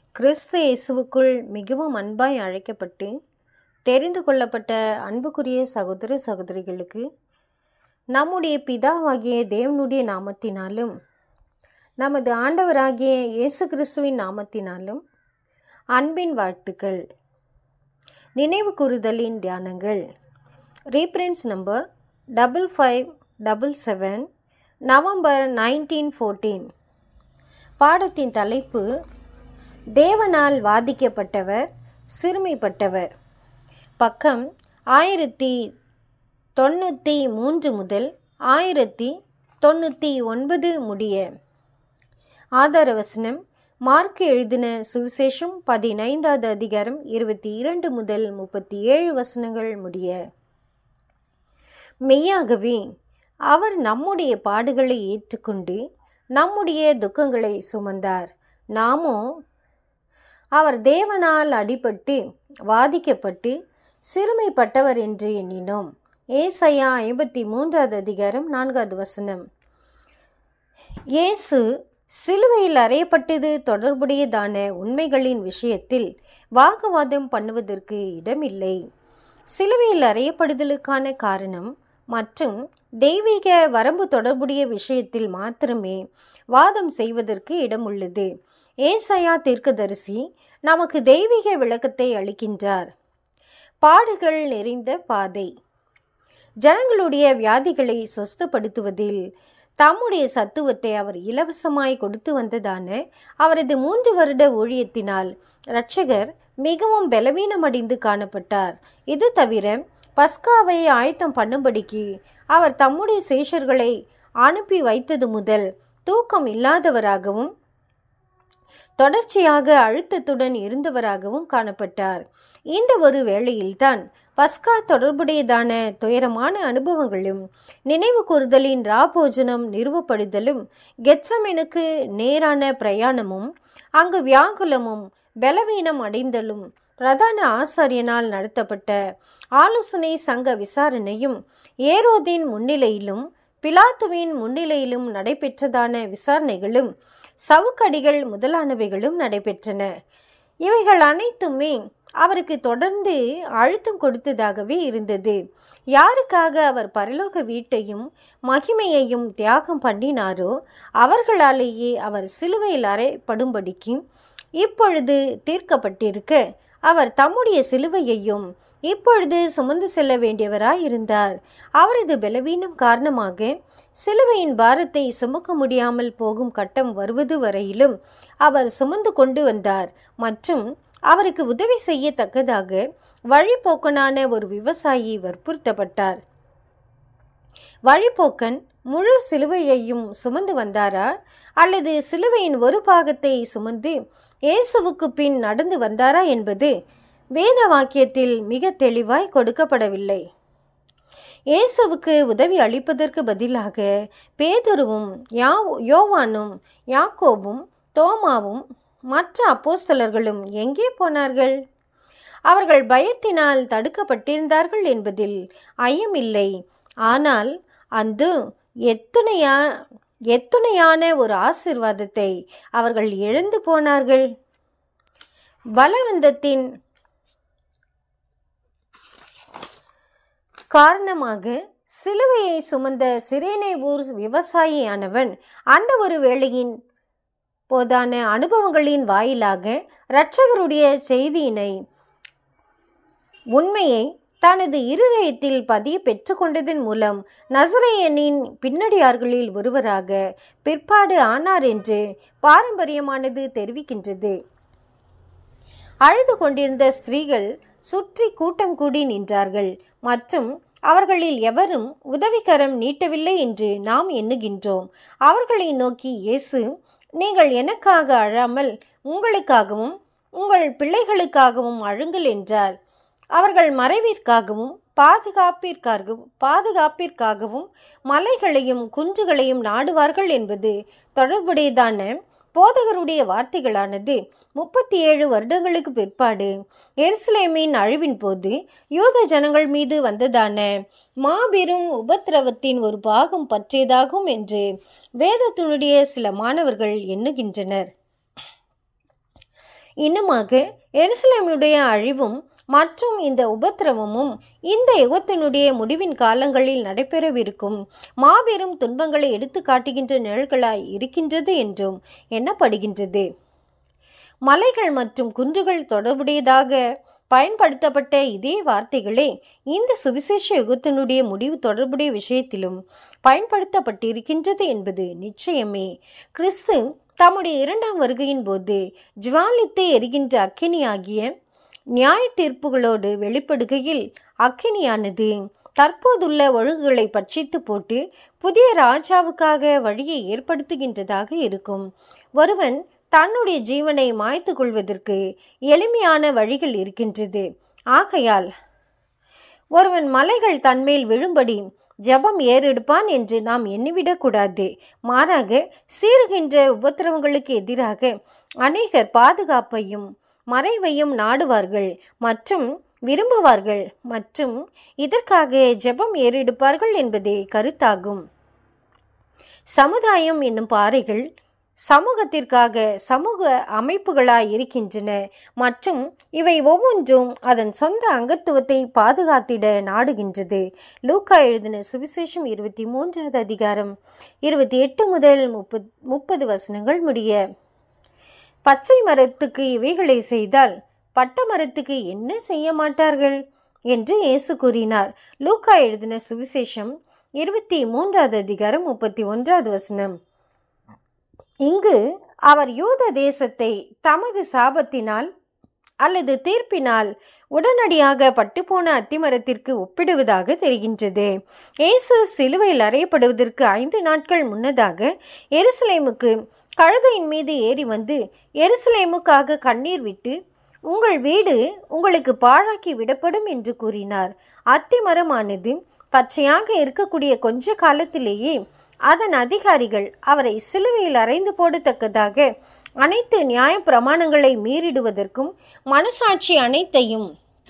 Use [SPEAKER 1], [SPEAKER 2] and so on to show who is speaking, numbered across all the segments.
[SPEAKER 1] கிறிஸ்து இயேசுவுக்குள் மிகவும் அன்பாய் அழைக்கப்பட்டு தெரிந்து கொள்ளப்பட்ட அன்புக்குரிய சகோதர சகோதரிகளுக்கு நம்முடைய பிதாவாகிய தேவனுடைய நாமத்தினாலும் நமது ஆண்டவராகிய இயேசு கிறிஸ்துவின் நாமத்தினாலும் அன்பின் வாழ்த்துக்கள் நினைவு கூறுதலின் தியானங்கள் reference number double five double seven November nineteen fourteen பாடத்தின் தலைப்பு தேவனால் வாதிக்கப்பட்டவர் சிறுமைப்பட்டவர் பக்கம் ஆயிரத்தி தொண்ணூற்றி மூன்று முதல் ஆயிரத்தி தொண்ணூற்றி ஒன்பது முடிய ஆதார வசனம் மார்க் எழுதின சுவிசேஷம் பதினைந்தாவது அதிகாரம் இருபத்தி இரண்டு முதல் முப்பத்தி ஏழு வசனங்கள் முடிய மெய்யாகவே அவர் நம்முடைய பாடுகளை ஏற்றுக்கொண்டு நம்முடைய துக்கங்களை சுமந்தார் நாமோ அவர் தேவனால் அடிபட்டு வாதிக்கப்பட்டு சிறுமைப்பட்டவர் என்று எண்ணினோம் ஏசையா ஐம்பத்தி மூன்றாவது அதிகாரம் நான்காவது வசனம் இயேசு சிலுவையில் அறையப்பட்டது தொடர்புடையதான உண்மைகளின் விஷயத்தில் வாக்குவாதம் பண்ணுவதற்கு இடமில்லை சிலுவையில் அறையப்படுதலுக்கான காரணம் மற்றும் தெய்வீக வரம்பு தொடர்புடைய விஷயத்தில் மாத்திரமே வாதம் செய்வதற்கு இடம் உள்ளது ஏசையா தீர்க்கதரிசி நமக்கு தெய்வீக விளக்கத்தை அளிக்கின்றார் பாடுகள் நிறைந்த பாதை ஜனங்களுடைய வியாதிகளை சொஸ்தப்படுத்துவதில் தம்முடைய சத்துவத்தை அவர் இலவசமாய் கொடுத்து வந்ததான அவரது மூன்று வருட ஊழியத்தினால் இரட்சகர் மிகவும் பலவீனமடைந்து காணப்பட்டார் இது தவிர பஸ்காவை ஆயத்தம் பண்ணும்படிக்கு அவர் தம்முடைய சேஷர்களை அனுப்பி வைத்தது முதல் தூக்கம் இல்லாதவராகவும் தொடர்ச்சியாக அழுத்தத்துடன் இருந்தவராகவும் காணப்பட்டார் இந்த ஒரு வேளையில்தான் பஸ்கா தொடர்புடையதான துயரமான அனுபவங்களும் நினைவு கூறுதலின் ராபோஜனம் நிறுவப்படுதலும் கெட்சமெனுக்கு நேரான பிரயாணமும் அங்கு வியாகுலமும் பலவீனம் அடைந்தலும் பிரதான ஆசாரியனால் நடத்தப்பட்ட ஆலோசனை சங்க விசாரணையும் ஏரோதின் முன்னிலையிலும் பிலாத்துவின் முன்னிலையிலும் நடைபெற்றதான விசாரணைகளும் சவுக்கடிகள் முதலானவைகளும் நடைபெற்றன இவைகள் அனைத்துமே அவருக்கு தொடர்ந்து அழுத்தம் கொடுத்ததாகவே இருந்தது யாருக்காக அவர் பரலோக வீட்டையும் மகிமையையும் தியாகம் பண்ணினாரோ அவர்களாலேயே அவர் சிலுவையில் அறைப்படும்படிக்கு இப்பொழுது தீர்க்கப்பட்டிருக்க அவர் தம்முடைய சிலுவையையும் இப்பொழுது சுமந்து செல்ல வேண்டியவராயிருந்தார் அவரது பலவீனம் காரணமாக சிலுவையின் பாரத்தை சுமக்க முடியாமல் போகும் கட்டம் வருவது வரையிலும் அவர் சுமந்து கொண்டு வந்தார் மற்றும் அவருக்கு உதவி செய்யத்தக்கதாக வழிபோக்கனான ஒரு விவசாயி வற்புறுத்தப்பட்டார் வழிபோக்கன் முழு சிலுவையையும் சுமந்து வந்தாரா அல்லது சிலுவையின் ஒரு பாகத்தை சுமந்து இயேசுவுக்கு பின் நடந்து வந்தாரா என்பது வேத வாக்கியத்தில் மிக தெளிவாய் கொடுக்கப்படவில்லை இயேசுவுக்கு உதவி அளிப்பதற்கு பதிலாக பேதுருவும் யா யோவானும் யாக்கோபும் தோமாவும் மற்ற அப்போஸ்தலர்களும் எங்கே போனார்கள் அவர்கள் பயத்தினால் தடுக்கப்பட்டிருந்தார்கள் என்பதில் ஐயமில்லை ஆனால் அந்த எத்துணையா எத்துணையான ஒரு ஆசிர்வாதத்தை அவர்கள் இழந்து போனார்கள் பலவந்தத்தின் காரணமாக சிலுவையை சுமந்த சிரேனை ஊர் விவசாயியானவன் அந்த ஒரு வேளையின் போதான அனுபவங்களின் வாயிலாக இரட்சகருடைய செய்தியினை உண்மையை தனது இருதயத்தில் பதிய பெற்றுக்கொண்டதன் மூலம் நசரையனின் பின்னடியார்களில் ஒருவராக பிற்பாடு ஆனார் என்று பாரம்பரியமானது தெரிவிக்கின்றது அழுது கொண்டிருந்த ஸ்திரீகள் சுற்றி கூட்டம் கூடி நின்றார்கள் மற்றும் அவர்களில் எவரும் உதவிக்கரம் நீட்டவில்லை என்று நாம் எண்ணுகின்றோம் அவர்களை நோக்கி இயேசு நீங்கள் எனக்காக அழாமல் உங்களுக்காகவும் உங்கள் பிள்ளைகளுக்காகவும் அழுங்கள் என்றார் அவர்கள் மறைவிற்காகவும் பாதுகாப்பிற்காகவும் பாதுகாப்பிற்காகவும் மலைகளையும் குன்றுகளையும் நாடுவார்கள் என்பது தொடர்புடையதான போதகருடைய வார்த்தைகளானது முப்பத்தி ஏழு வருடங்களுக்கு பிற்பாடு எருசலேமின் அழிவின் போது யூத ஜனங்கள் மீது வந்ததான மாபெரும் உபத்திரவத்தின் ஒரு பாகம் பற்றியதாகும் என்று வேதத்தினுடைய சில மாணவர்கள் எண்ணுகின்றனர் இன்னுமாக எருசலேமுடைய அழிவும் மற்றும் இந்த உபத்திரவமும் இந்த யுகத்தினுடைய முடிவின் காலங்களில் நடைபெறவிருக்கும் மாபெரும் துன்பங்களை எடுத்து காட்டுகின்ற நிழல்களாய் இருக்கின்றது என்றும் எண்ணப்படுகின்றது மலைகள் மற்றும் குன்றுகள் தொடர்புடையதாக பயன்படுத்தப்பட்ட இதே வார்த்தைகளே இந்த சுவிசேஷ யுகத்தினுடைய முடிவு தொடர்புடைய விஷயத்திலும் பயன்படுத்தப்பட்டிருக்கின்றது என்பது நிச்சயமே கிறிஸ்து தம்முடைய இரண்டாம் வருகையின் போது ஜுவாலித்து எரிகின்ற அக்கினியாகிய நியாய தீர்ப்புகளோடு வெளிப்படுகையில் அக்கினியானது தற்போதுள்ள ஒழுங்குகளை பட்சித்து போட்டு புதிய ராஜாவுக்காக வழியை ஏற்படுத்துகின்றதாக இருக்கும் ஒருவன் தன்னுடைய ஜீவனை மாய்த்து கொள்வதற்கு எளிமையான வழிகள் இருக்கின்றது ஆகையால் ஒருவன் மலைகள் தன்மேல் விழும்படி ஜெபம் ஏறெடுப்பான் என்று நாம் எண்ணிவிடக்கூடாது மாறாக சீறுகின்ற உபத்திரவங்களுக்கு எதிராக அநேகர் பாதுகாப்பையும் மறைவையும் நாடுவார்கள் மற்றும் விரும்புவார்கள் மற்றும் இதற்காக ஜெபம் ஏறெடுப்பார்கள் என்பதே கருத்தாகும் சமுதாயம் என்னும் பாறைகள் சமூகத்திற்காக சமூக அமைப்புகளாய் இருக்கின்றன மற்றும் இவை ஒவ்வொன்றும் அதன் சொந்த அங்கத்துவத்தை பாதுகாத்திட நாடுகின்றது லூக்கா எழுதின சுவிசேஷம் இருபத்தி மூன்றாவது அதிகாரம் இருபத்தி எட்டு முதல் முப்பத் முப்பது வசனங்கள் முடிய பச்சை மரத்துக்கு இவைகளை செய்தால் பட்ட மரத்துக்கு என்ன செய்ய மாட்டார்கள் என்று இயேசு கூறினார் லூக்கா எழுதின சுவிசேஷம் இருபத்தி மூன்றாவது அதிகாரம் முப்பத்தி ஒன்றாவது வசனம் இங்கு அவர் யூத தேசத்தை தமது சாபத்தினால் அல்லது தீர்ப்பினால் உடனடியாக பட்டுப்போன அத்திமரத்திற்கு ஒப்பிடுவதாக தெரிகின்றது இயேசு சிலுவையில் அறையப்படுவதற்கு ஐந்து நாட்கள் முன்னதாக எருசலேமுக்கு கழுதையின் மீது ஏறி வந்து எருசலேமுக்காக கண்ணீர் விட்டு உங்கள் வீடு உங்களுக்கு பாழாக்கி விடப்படும் என்று கூறினார் அத்திமரமானது பச்சையாக இருக்கக்கூடிய கொஞ்ச காலத்திலேயே அதன் அதிகாரிகள் அவரை சிலுவையில் அறைந்து போடத்தக்கதாக அனைத்து நியாய பிரமாணங்களை மீறிடுவதற்கும் மனசாட்சி அனைத்தையும்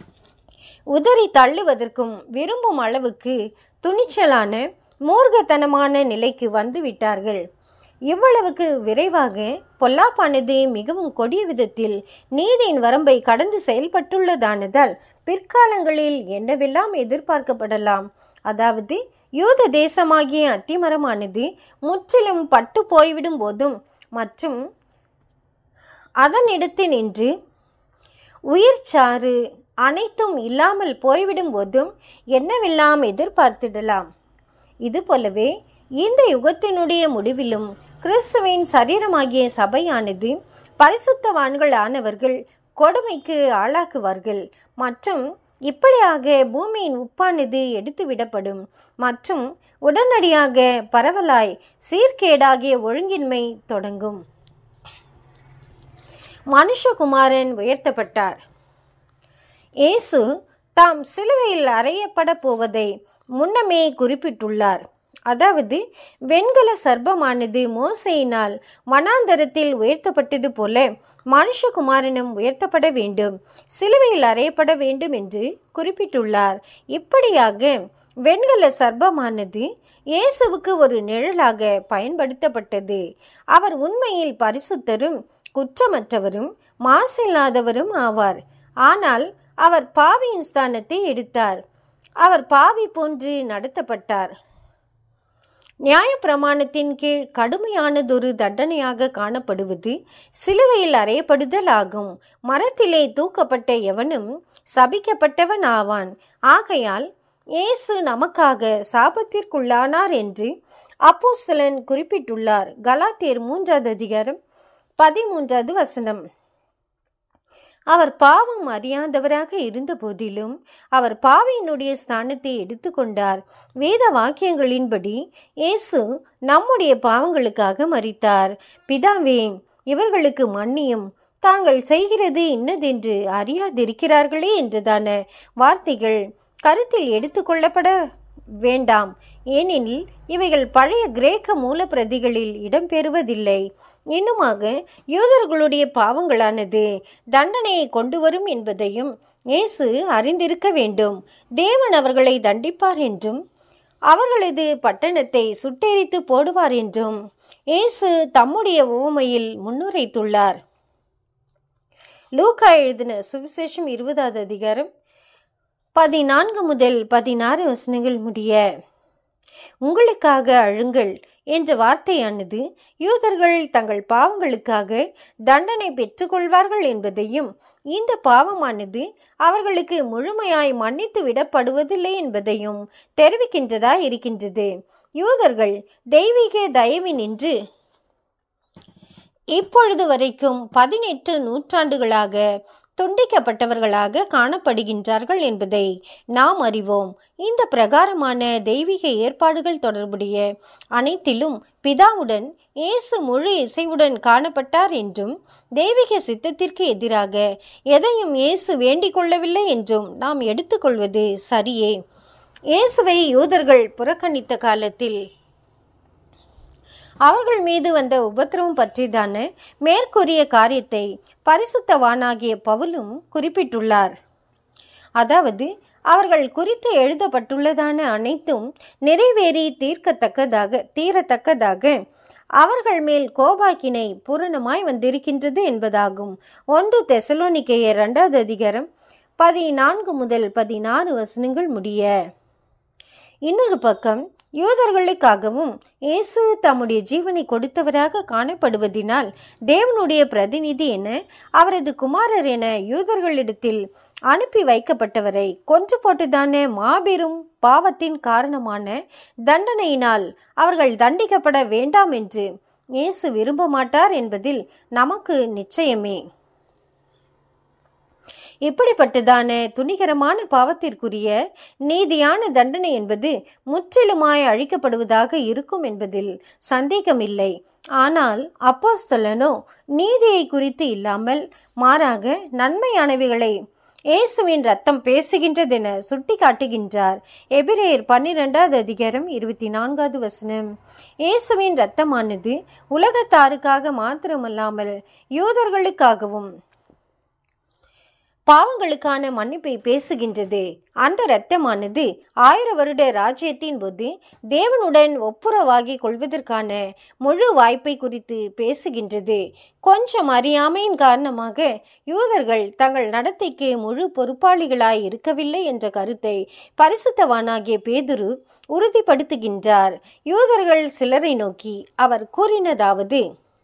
[SPEAKER 1] உதறி தள்ளுவதற்கும் விரும்பும் அளவுக்கு துணிச்சலான மூர்க்கத்தனமான நிலைக்கு வந்து விட்டார்கள் இவ்வளவுக்கு விரைவாக பொல்லாப்பானது மிகவும் கொடிய விதத்தில் நீதியின் வரம்பை கடந்து செயல்பட்டுள்ளதானதால் பிற்காலங்களில் என்னவெல்லாம் எதிர்பார்க்கப்படலாம் அதாவது யூத தேசமாகிய அத்திமரமானது முற்றிலும் பட்டு போய்விடும் போதும் மற்றும் அதனிடத்து நின்று உயிர்ச்சாறு அனைத்தும் இல்லாமல் போய்விடும் போதும் என்னவெல்லாம் எதிர்பார்த்திடலாம் இது போலவே இந்த யுகத்தினுடைய முடிவிலும் கிறிஸ்துவின் சரீரமாகிய சபையானது பரிசுத்தவான்கள் ஆனவர்கள் கொடுமைக்கு ஆளாக்குவார்கள் மற்றும் இப்படியாக பூமியின் உப்பானது எடுத்து விடப்படும் மற்றும் உடனடியாக பரவலாய் சீர்கேடாகிய ஒழுங்கின்மை தொடங்கும் மனுஷகுமாரன் உயர்த்தப்பட்டார் இயேசு தாம் சிலுவையில் அறையப்பட போவதை முன்னமே குறிப்பிட்டுள்ளார் அதாவது வெண்கல சர்ப்பமானது மோசையினால் வனாந்தரத்தில் உயர்த்தப்பட்டது போல மனுஷகுமாரனும் உயர்த்தப்பட வேண்டும் சிலுவையில் அறையப்பட வேண்டும் என்று குறிப்பிட்டுள்ளார் இப்படியாக வெண்கல சர்ப்பமானது இயேசுவுக்கு ஒரு நிழலாக பயன்படுத்தப்பட்டது அவர் உண்மையில் பரிசுத்தரும் குற்றமற்றவரும் மாசில்லாதவரும் ஆவார் ஆனால் அவர் பாவியின் ஸ்தானத்தை எடுத்தார் அவர் பாவி போன்று நடத்தப்பட்டார் நியாயப்பிரமாணத்தின் கீழ் கடுமையானதொரு தண்டனையாக காணப்படுவது சிலுவையில் அறையப்படுதல் ஆகும் மரத்திலே தூக்கப்பட்ட எவனும் சபிக்கப்பட்டவன் ஆவான் ஆகையால் இயேசு நமக்காக சாபத்திற்குள்ளானார் என்று அப்போஸ்தலன் குறிப்பிட்டுள்ளார் கலாத்தியர் மூன்றாவது அதிகாரம் பதிமூன்றாவது வசனம் அவர் பாவம் அறியாதவராக இருந்த போதிலும் அவர் பாவியினுடைய ஸ்தானத்தை எடுத்துக்கொண்டார் வேத வாக்கியங்களின்படி இயேசு நம்முடைய பாவங்களுக்காக மரித்தார் பிதாவே இவர்களுக்கு மன்னியும் தாங்கள் செய்கிறது இன்னதென்று அறியாதிருக்கிறார்களே என்றதான வார்த்தைகள் கருத்தில் எடுத்துக்கொள்ளப்பட வேண்டாம் ஏனெனில் இவைகள் பழைய கிரேக்க மூலப்பிரதிகளில் இடம்பெறுவதில்லை இன்னுமாக யூதர்களுடைய பாவங்களானது தண்டனையை கொண்டு வரும் என்பதையும் இயேசு அறிந்திருக்க வேண்டும் தேவன் அவர்களை தண்டிப்பார் என்றும் அவர்களது பட்டணத்தை சுட்டெரித்து போடுவார் என்றும் இயேசு தம்முடைய உவமையில் முன்னுரைத்துள்ளார் லூக்கா எழுதின சுவிசேஷம் இருபதாவது அதிகாரம் பதினான்கு முதல் பதினாறு வசனங்கள் முடிய உங்களுக்காக அழுங்கள் என்ற வார்த்தையானது யூதர்கள் தங்கள் பாவங்களுக்காக தண்டனை பெற்றுக்கொள்வார்கள் என்பதையும் இந்த பாவமானது அவர்களுக்கு முழுமையாய் மன்னித்து விடப்படுவதில்லை என்பதையும் தெரிவிக்கின்றதா இருக்கின்றது யூதர்கள் தெய்வீக தயவினின்று இப்பொழுது வரைக்கும் பதினெட்டு நூற்றாண்டுகளாக துண்டிக்கப்பட்டவர்களாக காணப்படுகின்றார்கள் என்பதை நாம் அறிவோம் இந்த பிரகாரமான தெய்வீக ஏற்பாடுகள் தொடர்புடைய அனைத்திலும் பிதாவுடன் இயேசு முழு இசைவுடன் காணப்பட்டார் என்றும் தெய்வீக சித்தத்திற்கு எதிராக எதையும் இயேசு வேண்டிக் கொள்ளவில்லை என்றும் நாம் எடுத்துக்கொள்வது சரியே இயேசுவை யூதர்கள் புறக்கணித்த காலத்தில் அவர்கள் மீது வந்த உபத்திரவம் பற்றிதான மேற்கூறிய காரியத்தை பரிசுத்தவானாகிய பவுலும் குறிப்பிட்டுள்ளார் அதாவது அவர்கள் குறித்து எழுதப்பட்டுள்ளதான அனைத்தும் நிறைவேறி தீர்க்கத்தக்கதாக தீரத்தக்கதாக அவர்கள் மேல் கோபாக்கினை பூரணமாய் வந்திருக்கின்றது என்பதாகும் ஒன்று தெசலோனிக்கைய இரண்டாவது அதிகாரம் பதினான்கு முதல் பதினாறு வசனங்கள் முடிய இன்னொரு பக்கம் யூதர்களுக்காகவும் இயேசு தம்முடைய ஜீவனை கொடுத்தவராக காணப்படுவதினால் தேவனுடைய பிரதிநிதி என அவரது குமாரர் என யூதர்களிடத்தில் அனுப்பி வைக்கப்பட்டவரை கொன்று போட்டுதான மாபெரும் பாவத்தின் காரணமான தண்டனையினால் அவர்கள் தண்டிக்கப்பட வேண்டாம் என்று இயேசு விரும்ப மாட்டார் என்பதில் நமக்கு நிச்சயமே இப்படிப்பட்டதான துணிகரமான பாவத்திற்குரிய நீதியான தண்டனை என்பது முற்றிலுமாய் அழிக்கப்படுவதாக இருக்கும் என்பதில் சந்தேகமில்லை ஆனால் அப்போஸ்தலனோ நீதியை குறித்து இல்லாமல் மாறாக நன்மையானவைகளை இயேசுவின் ரத்தம் பேசுகின்றதென சுட்டி காட்டுகின்றார் எபிரேயர் பன்னிரெண்டாவது அதிகாரம் இருபத்தி நான்காவது வசனம் இயேசுவின் இரத்தமானது உலகத்தாருக்காக மாத்திரமல்லாமல் யூதர்களுக்காகவும் பாவங்களுக்கான மன்னிப்பை பேசுகின்றது அந்த இரத்தமானது ஆயிர வருட ராஜ்யத்தின் போது தேவனுடன் ஒப்புரவாகி கொள்வதற்கான முழு வாய்ப்பை குறித்து பேசுகின்றது கொஞ்சம் அறியாமையின் காரணமாக யூதர்கள் தங்கள் நடத்தைக்கு முழு பொறுப்பாளிகளாய் இருக்கவில்லை என்ற கருத்தை பரிசுத்தவானாகிய பேதுரு உறுதிப்படுத்துகின்றார் யூதர்கள் சிலரை நோக்கி அவர் கூறினதாவது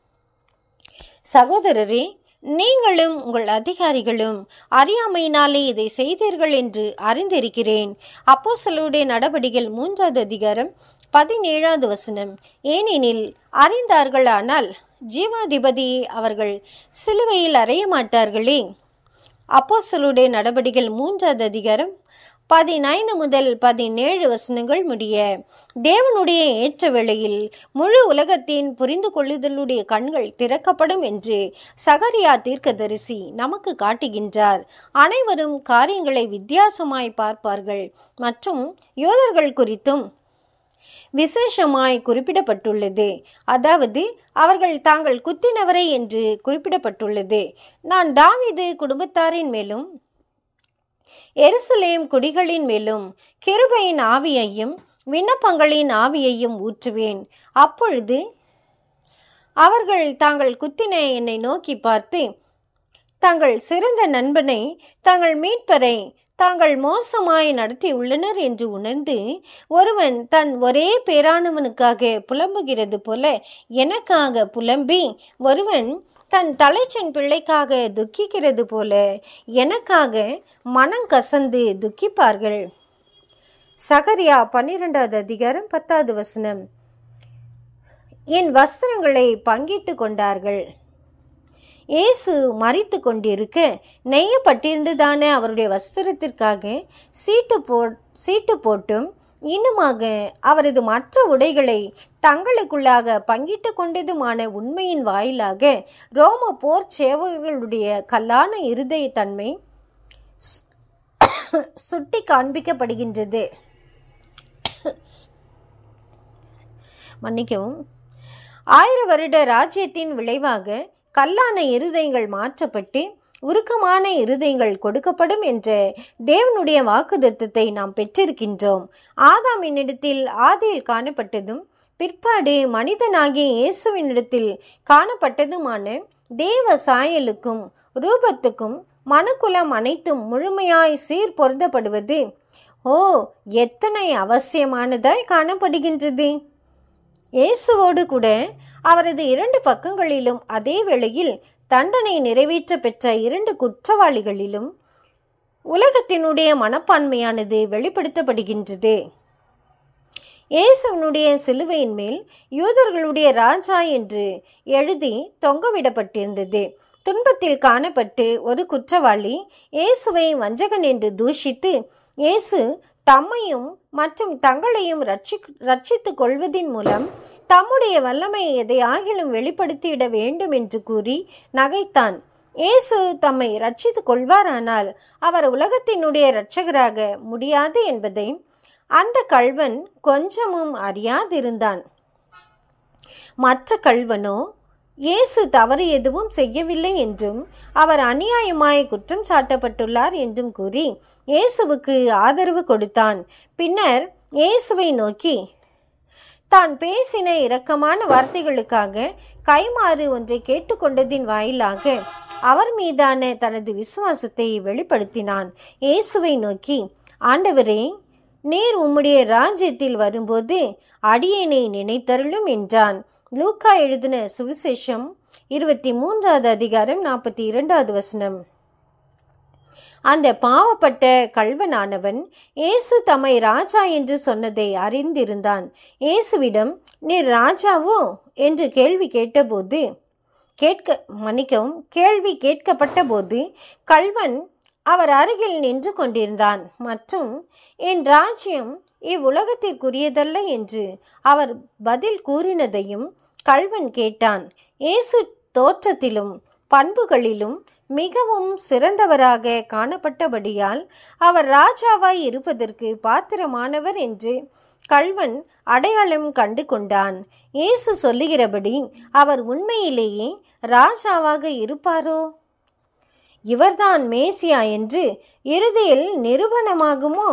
[SPEAKER 1] சகோதரரே நீங்களும் உங்கள் அதிகாரிகளும் அறியாமையினாலே இதை செய்தீர்கள் என்று அறிந்திருக்கிறேன் அப்போஸ்தலருடைய நடவடிக்கைகள் மூன்றாவது அதிகாரம் பதினேழாவது வசனம் ஏனெனில் அறிந்தார்களானால் ஜீவாதிபதியை அவர்கள் சிலுவையில் அறைய மாட்டார்களே அப்போஸ்தலருடைய நடவடிக்கைகள் மூன்றாவது அதிகாரம் பதினைந்து முதல் பதினேழு வசனங்கள் முடிய தேவனுடைய ஏற்ற வேளையில் முழு உலகத்தின் புரிந்து கொள்ளுதலுடைய கண்கள் திறக்கப்படும் என்று சகரியா தீர்க்கதரிசி நமக்கு காட்டுகின்றார் அனைவரும் காரியங்களை வித்தியாசமாய் பார்ப்பார்கள் மற்றும் யோதர்கள் குறித்தும் விசேஷமாய் குறிப்பிடப்பட்டுள்ளது அதாவது அவர்கள் தாங்கள் குத்தினவரை என்று குறிப்பிடப்பட்டுள்ளது நான் தாவீது குடும்பத்தாரின் மேலும் எருசலேம் குடிகளின் மேலும் கிருபையின் ஆவியையும் விண்ணப்பங்களின் ஆவியையும் ஊற்றுவேன் அப்பொழுது அவர்கள் தாங்கள் குத்தின என்னை நோக்கி பார்த்து தங்கள் சிறந்த நண்பனை தங்கள் மீட்பரை தாங்கள் மோசமாய் நடத்தி உள்ளனர் என்று உணர்ந்து ஒருவன் தன் ஒரே பேரானவனுக்காக புலம்புகிறது போல எனக்காக புலம்பி ஒருவன் தன் தலைச்சன் பிள்ளைக்காக துக்கிக்கிறது போல எனக்காக மனம் கசந்து துக்கிப்பார்கள் சகரியா பன்னிரெண்டாவது அதிகாரம் பத்தாவது வசனம் என் வஸ்திரங்களை பங்கிட்டு கொண்டார்கள் இயேசு மறித்து கொண்டிருக்க நெய்யப்பட்டிருந்ததான அவருடைய வஸ்திரத்திற்காக சீட்டு போ சீட்டு போட்டும் இன்னுமாக அவரது மற்ற உடைகளை தங்களுக்குள்ளாக பங்கிட்டு கொண்டதுமான உண்மையின் வாயிலாக ரோம போர் சேவகர்களுடைய கல்லான இருதய தன்மை சுட்டி காண்பிக்கப்படுகின்றது மன்னிக்கவும் ஆயிர வருட ராஜ்யத்தின் விளைவாக கல்லான இருதயங்கள் மாற்றப்பட்டு உருக்கமான இருதயங்கள் கொடுக்கப்படும் என்ற தேவனுடைய வாக்குதத்தத்தை நாம் பெற்றிருக்கின்றோம் ஆதாமினிடத்தில் ஆதியில் காணப்பட்டதும் பிற்பாடு மனிதனாகிய இயேசுவினிடத்தில் காணப்பட்டதுமான தேவ சாயலுக்கும் ரூபத்துக்கும் மனுக்குலம் அனைத்தும் முழுமையாய் சீர் பொருந்தப்படுவது ஓ எத்தனை அவசியமானதாய் காணப்படுகின்றது இயேசுவோடு கூட அவரது இரண்டு பக்கங்களிலும் அதே வேளையில் தண்டனை நிறைவேற்ற பெற்ற இரண்டு குற்றவாளிகளிலும் உலகத்தினுடைய மனப்பான்மையானது வெளிப்படுத்தப்படுகின்றது இயேசுவனுடைய சிலுவையின் மேல் யூதர்களுடைய ராஜா என்று எழுதி தொங்கவிடப்பட்டிருந்தது துன்பத்தில் காணப்பட்டு ஒரு குற்றவாளி இயேசுவை வஞ்சகன் என்று தூஷித்து இயேசு தம்மையும் மற்றும் தங்களையும் ரட்சி ரட்சித்துக் கொள்வதின் மூலம் தம்முடைய வல்லமையை எதையாகிலும் வெளிப்படுத்தியிட வேண்டும் என்று கூறி நகைத்தான் இயேசு தம்மை ரட்சித்துக் கொள்வாரானால் அவர் உலகத்தினுடைய இரட்சகராக முடியாது என்பதை அந்த கள்வன் கொஞ்சமும் அறியாதிருந்தான் மற்ற கள்வனோ இயேசு தவறு எதுவும் செய்யவில்லை என்றும் அவர் அநியாயமாய் குற்றம் சாட்டப்பட்டுள்ளார் என்றும் கூறி இயேசுவுக்கு ஆதரவு கொடுத்தான் பின்னர் இயேசுவை நோக்கி தான் பேசின இரக்கமான வார்த்தைகளுக்காக கைமாறு ஒன்றை கேட்டுக்கொண்டதின் வாயிலாக அவர் மீதான தனது விசுவாசத்தை வெளிப்படுத்தினான் இயேசுவை நோக்கி ஆண்டவரே நீர் உம்முடைய ராஜ்யத்தில் வரும்போது அடியேனை நினைத்தருளும் என்றான் லூக்கா எழுதின சுவிசேஷம் இருபத்தி மூன்றாவது அதிகாரம் நாற்பத்தி இரண்டாவது வசனம் அந்த பாவப்பட்ட கள்வனானவன் இயேசு தம்மை ராஜா என்று சொன்னதை அறிந்திருந்தான் இயேசுவிடம் நீர் ராஜாவோ என்று கேள்வி கேட்டபோது கேட்க மன்னிக்கவும் கேள்வி கேட்கப்பட்ட போது கள்வன் அவர் அருகில் நின்று கொண்டிருந்தான் மற்றும் என் ராஜ்யம் இவ்வுலகத்திற்குரியதல்ல என்று அவர் பதில் கூறினதையும் கள்வன் கேட்டான் இயேசு தோற்றத்திலும் பண்புகளிலும் மிகவும் சிறந்தவராக காணப்பட்டபடியால் அவர் ராஜாவாய் இருப்பதற்கு பாத்திரமானவர் என்று கள்வன் அடையாளம் கண்டு கொண்டான் இயேசு சொல்லுகிறபடி அவர் உண்மையிலேயே ராஜாவாக இருப்பாரோ இவர்தான் மேசியா என்று இறுதியில் நிரூபணமாகுமோ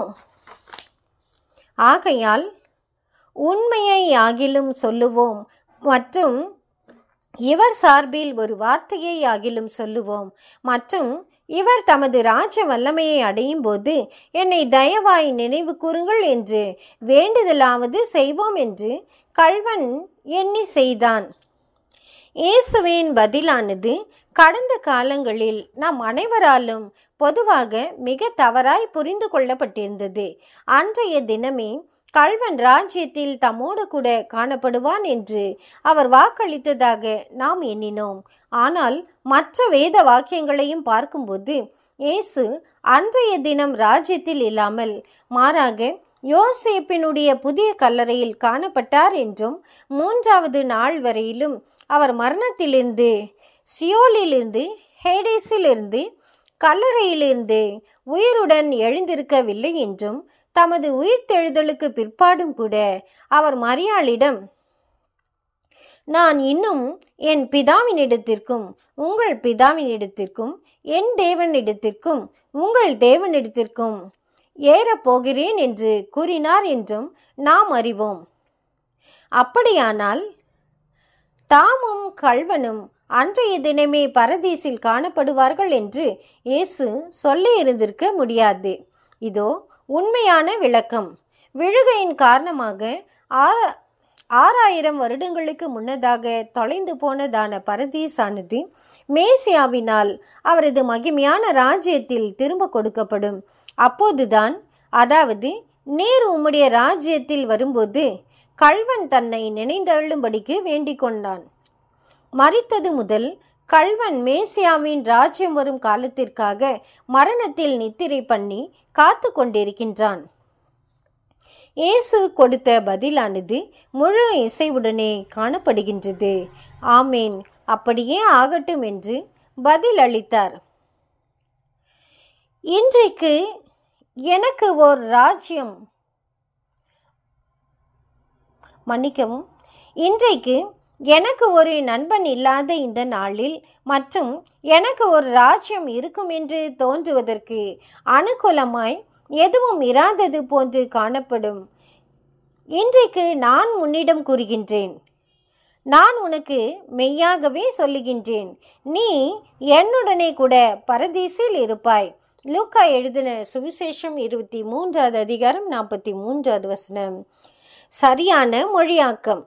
[SPEAKER 1] ஆகையால் உண்மையை ஆகிலும் சொல்லுவோம் மற்றும் இவர் சார்பில் ஒரு வார்த்தையை ஆகிலும் சொல்லுவோம் மற்றும் இவர் தமது ராஜ வல்லமையை அடையும் போது என்னை தயவாய் நினைவு கூறுங்கள் என்று வேண்டுதலாவது செய்வோம் என்று கள்வன் எண்ணி செய்தான் இயேசுவின் பதிலானது கடந்த காலங்களில் நாம் அனைவராலும் பொதுவாக மிக தவறாய் புரிந்து கொள்ளப்பட்டிருந்தது அன்றைய தினமே கள்வன் ராஜ்யத்தில் தம்மோடு கூட காணப்படுவான் என்று அவர் வாக்களித்ததாக நாம் எண்ணினோம் ஆனால் மற்ற வேத வாக்கியங்களையும் பார்க்கும்போது இயேசு அன்றைய தினம் ராஜ்யத்தில் இல்லாமல் மாறாக யோசேப்பினுடைய புதிய கல்லறையில் காணப்பட்டார் என்றும் மூன்றாவது நாள் வரையிலும் அவர் மரணத்திலிருந்து சியோலிலிருந்து ஹேடேஸிலிருந்து கல்லறையிலிருந்து உயிருடன் எழுந்திருக்கவில்லை என்றும் தமது உயிர்த்தெழுதலுக்கு பிற்பாடும் கூட அவர் மரியாளிடம் நான் இன்னும் என் பிதாவினிடத்திற்கும் உங்கள் பிதாவினிடத்திற்கும் என் தேவனிடத்திற்கும் உங்கள் தேவனிடத்திற்கும் ஏறப் போகிறேன் என்று கூறினார் என்றும் நாம் அறிவோம் அப்படியானால் தாமும் கள்வனும் அன்றைய தினமே பரதீசில் காணப்படுவார்கள் என்று இயேசு சொல்லியிருந்திருக்க முடியாது இதோ உண்மையான விளக்கம் விழுகையின் காரணமாக ஆற ஆறாயிரம் வருடங்களுக்கு முன்னதாக தொலைந்து போனதான பரதீசானது மேசியாவினால் அவரது மகிமையான ராஜ்யத்தில் திரும்ப கொடுக்கப்படும் அப்போதுதான் அதாவது நீர் உம்முடைய ராஜ்யத்தில் வரும்போது கள்வன் தன்னை நினைந்தருளும்படிக்கு வேண்டிக் கொண்டான் மறித்தது முதல் கள்வன் மேசியாவின் ராஜ்யம் வரும் காலத்திற்காக மரணத்தில் நித்திரை பண்ணி காத்து கொண்டிருக்கின்றான் இயேசு கொடுத்த பதிலானது முழு இசைவுடனே காணப்படுகின்றது ஆமேன் அப்படியே ஆகட்டும் என்று பதில் அளித்தார் இன்றைக்கு எனக்கு ஓர் ராஜ்யம் மன்னிக்கவும் இன்றைக்கு எனக்கு ஒரு நண்பன் இல்லாத இந்த நாளில் மற்றும் எனக்கு ஒரு ராஜ்யம் இருக்கும் என்று தோன்றுவதற்கு அனுகூலமாய் எதுவும் இராதது போன்று காணப்படும் இன்றைக்கு நான் உன்னிடம் கூறுகின்றேன் நான் உனக்கு மெய்யாகவே சொல்லுகின்றேன் நீ என்னுடனே கூட பரதீசில் இருப்பாய் லூக்கா எழுதின சுவிசேஷம் இருபத்தி மூன்றாவது அதிகாரம் நாற்பத்தி மூன்றாவது வசனம் சரியான மொழியாக்கம்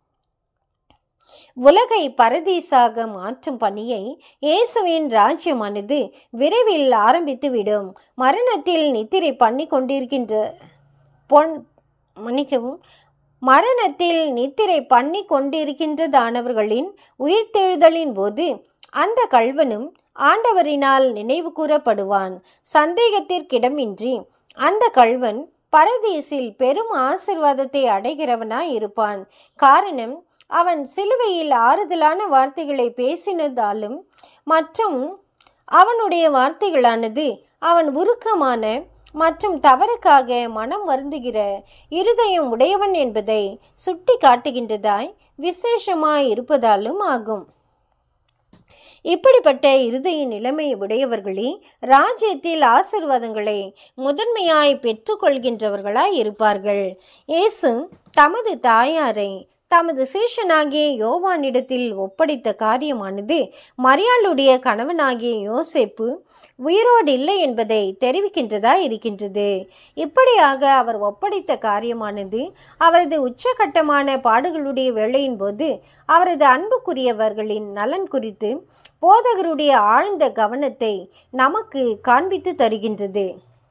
[SPEAKER 1] உலகை பரதீசாக மாற்றும் பணியை இயேசுவின் ராஜ்யமானது விரைவில் ஆரம்பித்துவிடும் மரணத்தில் நித்திரை பண்ணி கொண்டிருக்கின்ற பொன் மன்னிக்கவும் மரணத்தில் நித்திரை பண்ணி கொண்டிருக்கின்றதானவர்களின் உயிர்த்தெழுதலின் போது அந்த கல்வனும் ஆண்டவரினால் நினைவு கூறப்படுவான் சந்தேகத்திற்கிடமின்றி அந்த கல்வன் பரதீசில் பெரும் ஆசிர்வாதத்தை அடைகிறவனாய் இருப்பான் காரணம் அவன் சிலுவையில் ஆறுதலான வார்த்தைகளை பேசினதாலும் மற்றும் அவனுடைய வார்த்தைகளானது அவன் உருக்கமான மற்றும் தவறுக்காக மனம் வருந்துகிற இருதயம் உடையவன் என்பதை சுட்டி காட்டுகின்றதாய் விசேஷமாய் இருப்பதாலும் ஆகும் இப்படிப்பட்ட இருதய நிலைமை உடையவர்களே ராஜ்யத்தில் ஆசிர்வாதங்களை முதன்மையாய் பெற்றுக்கொள்கின்றவர்களாய் இருப்பார்கள் இயேசு தமது தாயாரை தமது சீஷனாகிய யோவானிடத்தில் ஒப்படைத்த காரியமானது மரியாளுடைய கணவனாகிய யோசேப்பு உயிரோடு இல்லை என்பதை தெரிவிக்கின்றதா இருக்கின்றது இப்படியாக அவர் ஒப்படைத்த காரியமானது அவரது உச்சகட்டமான பாடுகளுடைய வேளையின் போது அவரது அன்புக்குரியவர்களின் நலன் குறித்து போதகருடைய ஆழ்ந்த கவனத்தை நமக்கு காண்பித்து தருகின்றது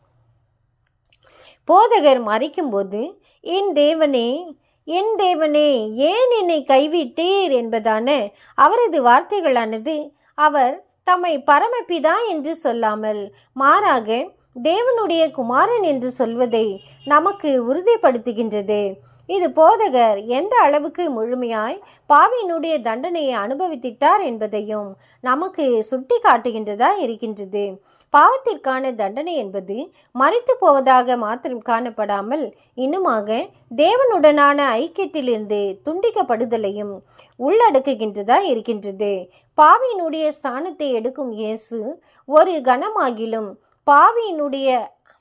[SPEAKER 1] போதகர் மறிக்கும்போது என் தேவனே என் தேவனே ஏன் என்னை கைவிட்டீர் என்பதான அவரது வார்த்தைகளானது அவர் தம்மை பரமபிதா என்று சொல்லாமல் மாறாக தேவனுடைய குமாரன் என்று சொல்வதை நமக்கு உறுதிப்படுத்துகின்றது இது போதகர் எந்த அளவுக்கு முழுமையாய் பாவியினுடைய தண்டனையை அனுபவித்திட்டார் என்பதையும் நமக்கு சுட்டி காட்டுகின்றதா இருக்கின்றது பாவத்திற்கான தண்டனை என்பது மறித்து போவதாக மாத்திரம் காணப்படாமல் இன்னுமாக தேவனுடனான ஐக்கியத்திலிருந்து துண்டிக்கப்படுதலையும் உள்ளடக்குகின்றதா இருக்கின்றது பாவியினுடைய ஸ்தானத்தை எடுக்கும் இயேசு ஒரு கணமாகிலும் பாவியினுடைய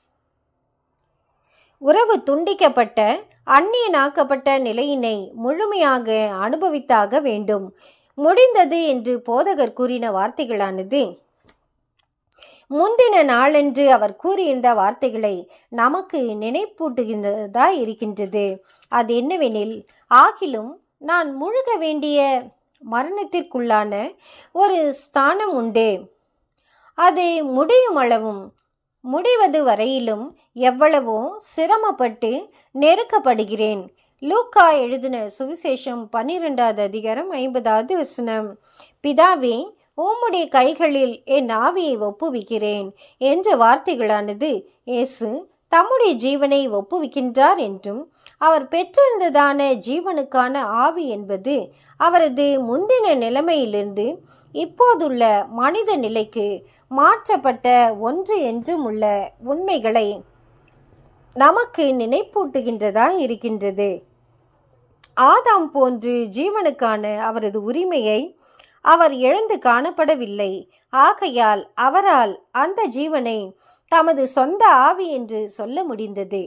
[SPEAKER 1] உறவு துண்டிக்கப்பட்ட அந்நியனாக்கப்பட்ட நிலையினை முழுமையாக அனுபவித்தாக வேண்டும் முடிந்தது என்று போதகர் கூறின வார்த்தைகளானது முந்தின நாளன்று அவர் கூறியிருந்த வார்த்தைகளை நமக்கு நினைப்பூட்டுகின்றதா இருக்கின்றது அது என்னவெனில் ஆகிலும் நான் முழுக வேண்டிய மரணத்திற்குள்ளான ஒரு ஸ்தானம் உண்டு அது முடியும் அளவும் முடிவது வரையிலும் எவ்வளவோ சிரமப்பட்டு நெருக்கப்படுகிறேன் லூக்கா எழுதின சுவிசேஷம் பன்னிரெண்டாவது அதிகாரம் ஐம்பதாவது வசனம் பிதாவே உம்முடைய கைகளில் என் ஆவியை ஒப்புவிக்கிறேன் என்ற வார்த்தைகளானது இயேசு தம்முடைய ஜீவனை ஒப்புவிக்கின்றார் என்றும் அவர் பெற்றிருந்ததான ஜீவனுக்கான ஆவி என்பது அவரது முந்தின நிலைமையிலிருந்து இப்போதுள்ள மனித நிலைக்கு மாற்றப்பட்ட ஒன்று என்றும் உள்ள உண்மைகளை நமக்கு நினைப்பூட்டுகின்றதா இருக்கின்றது ஆதாம் போன்று ஜீவனுக்கான அவரது உரிமையை அவர் இழந்து காணப்படவில்லை ஆகையால் அவரால் அந்த ஜீவனை தமது சொந்த ஆவி என்று சொல்ல முடிந்தது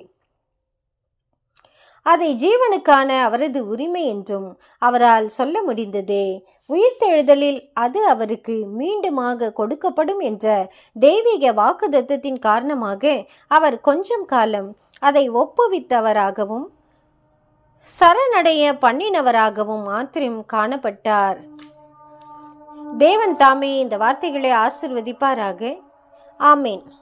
[SPEAKER 1] அதை ஜீவனுக்கான அவரது உரிமை என்றும் அவரால் சொல்ல முடிந்தது உயிர்த்தெழுதலில் அது அவருக்கு மீண்டுமாக கொடுக்கப்படும் என்ற தெய்வீக வாக்குதத்தத்தின் காரணமாக அவர் கொஞ்சம் காலம் அதை ஒப்புவித்தவராகவும் சரணடைய பண்ணினவராகவும் மாத்திரம் காணப்பட்டார் தேவன் தாமே இந்த வார்த்தைகளை ஆசிர்வதிப்பாராக ஆமேன்